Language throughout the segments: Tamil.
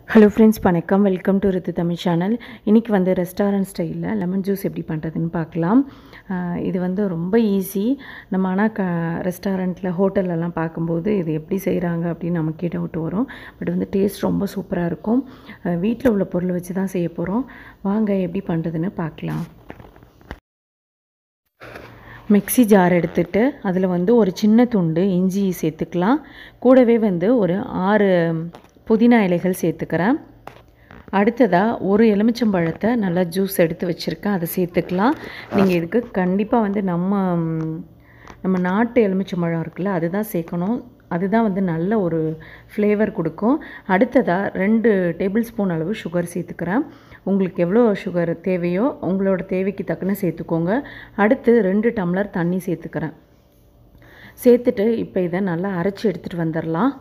ஹலோ ஃப்ரெண்ட்ஸ் வணக்கம் welcome to Ritu Tamil channel இன்றைக்கி வந்து ரெஸ்டாரண்ட் ஸ்டைலில் லெமன் ஜூஸ் எப்படி பண்ணுறதுன்னு பார்க்கலாம் ஆஹ் இது வந்து ரொம்ப ஈஸி நம்ம ஆனால் க ரெஸ்டாரண்ட்டில் ஹோட்டல்லலாம் பார்க்கும்போது இது எப்படி செய்கிறாங்க அப்படின்னு நமக்கே டவுட் வரும் பட் வந்து டேஸ்ட் ரொம்ப சூப்பராக இருக்கும் வீட்டில் உள்ள பொருளை வச்சு தான் செய்ய போகிறோம் வாங்க எப்படி பண்ணுறதுன்னு பார்க்கலாம் மிக்ஸி ஜார் எடுத்துட்டு அதில் வந்து ஒரு சின்ன துண்டு இஞ்சி சேர்த்துக்கலாம் கூடவே வந்து ஒரு ஆறு புதினா இலைகள் சேர்த்துக்கிறேன் அடுத்ததாக ஒரு எலுமிச்சம்பழத்தை நல்லா ஜூஸ் எடுத்து வச்சுருக்கேன் அதை சேர்த்துக்கலாம் நீங்கள் இதுக்கு கண்டிப்பாக வந்து நம்ம ம், நம்ம நாட்டு எலுமிச்சம்பழம் இருக்குல்ல அதுதான் சேர்க்கணும் அதுதான் வந்து நல்ல ஒரு ஃப்ளேவர் கொடுக்கும் அடுத்ததாக ரெண்டு டேபிள் ஸ்பூன் அளவு சுகர் சேர்த்துக்கிறேன் உங்களுக்கு எவ்வளோ சுகர் தேவையோ உங்களோட தேவைக்கு தக்கன சேர்த்துக்கோங்க அடுத்து ரெண்டு டம்ளர் தண்ணி சேர்த்துக்கிறேன் சேர்த்துட்டு இப்போ இதை நல்லா அரைச்சி எடுத்துகிட்டு வந்துடலாம்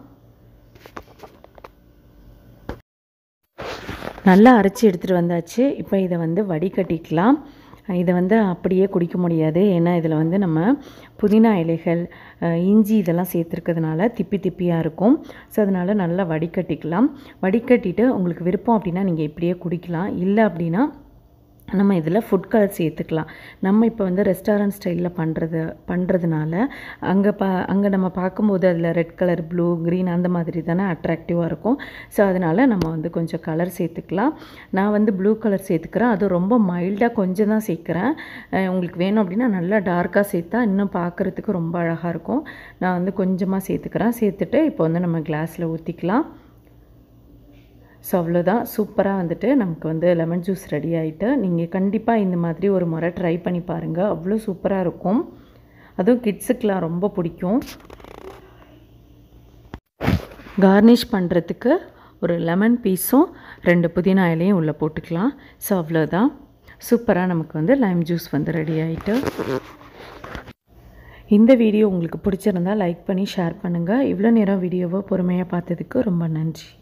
நல்லா அரைச்சி எடுத்துகிட்டு வந்தாச்சு இப்போ இதை வந்து வடிகட்டிக்கலாம் இதை வந்து அப்படியே குடிக்க முடியாது ஏன்னா இதில் வந்து நம்ம புதினா இலைகள் அஹ், இஞ்சி இதெல்லாம் சேர்த்துருக்கிறதுனால திப்பி திப்பியாக இருக்கும் ஸோ அதனால் நல்லா வடிகட்டிக்கலாம் வடிகட்டிட்டு உங்களுக்கு விருப்பம் அப்படின்னா நீங்கள் இப்படியே குடிக்கலாம் இல்லை அப்படின்னா நம்ம இதில் ஃபுட் கலர் சேர்த்துக்கலாம் நம்ம இப்போ வந்து ரெஸ்டாரண்ட் ஸ்டைலில் பண்ணுறது பண்ணுறதுனால அங்கே பா அங்கே நம்ம பார்க்கும்போது அதில் ரெட் கலர் ப்ளூ க்ரீன் அந்த மாதிரி தானே அட்ராக்டிவாக இருக்கும் ஸோ அதனால் நம்ம வந்து கொஞ்சம் கலர் சேர்த்துக்கலாம் நான் வந்து ப்ளூ கலர் சேர்த்துக்கிறேன் அது ரொம்ப மைல்டாக கொஞ்சம் தான் சேர்க்குறேன் அஹ் உங்களுக்கு வேணும் அப்படின்னா நல்லா டார்க்காக சேர்த்தா இன்னும் பார்க்குறதுக்கு ரொம்ப அழகாக இருக்கும் நான் வந்து கொஞ்சமாக சேர்த்துக்கிறேன் சேர்த்துட்டு இப்போ வந்து நம்ம கிளாஸில் ஊற்றிக்கலாம் ஸோ அவ்வளோதான் சூப்பராக வந்துட்டு நமக்கு வந்து லெமன் ஜூஸ் ரெடி ஆகிட்டு நீங்கள் கண்டிப்பாக இந்த மாதிரி ஒரு முறை ட்ரை பண்ணி பாருங்கள் அவ்வளோ சூப்பராக இருக்கும் அதுவும் கிட்ஸுக்கெலாம் ரொம்ப பிடிக்கும் கார்னிஷ் பண்ணுறதுக்கு ஒரு லெமன் பீஸும் ரெண்டு புதினா இலையும் உள்ளே போட்டுக்கலாம் ஸோ அவ்வளோதான் சூப்பராக நமக்கு வந்து லைம் ஜூஸ் வந்து ரெடி ஆகிட்டு இந்த வீடியோ உங்களுக்கு பிடிச்சிருந்தா லைக் பண்ணி ஷேர் பண்ணுங்கள் இவ்வளோ நேரம் வீடியோவை பொறுமையாக பார்த்ததுக்கு ரொம்ப நன்றி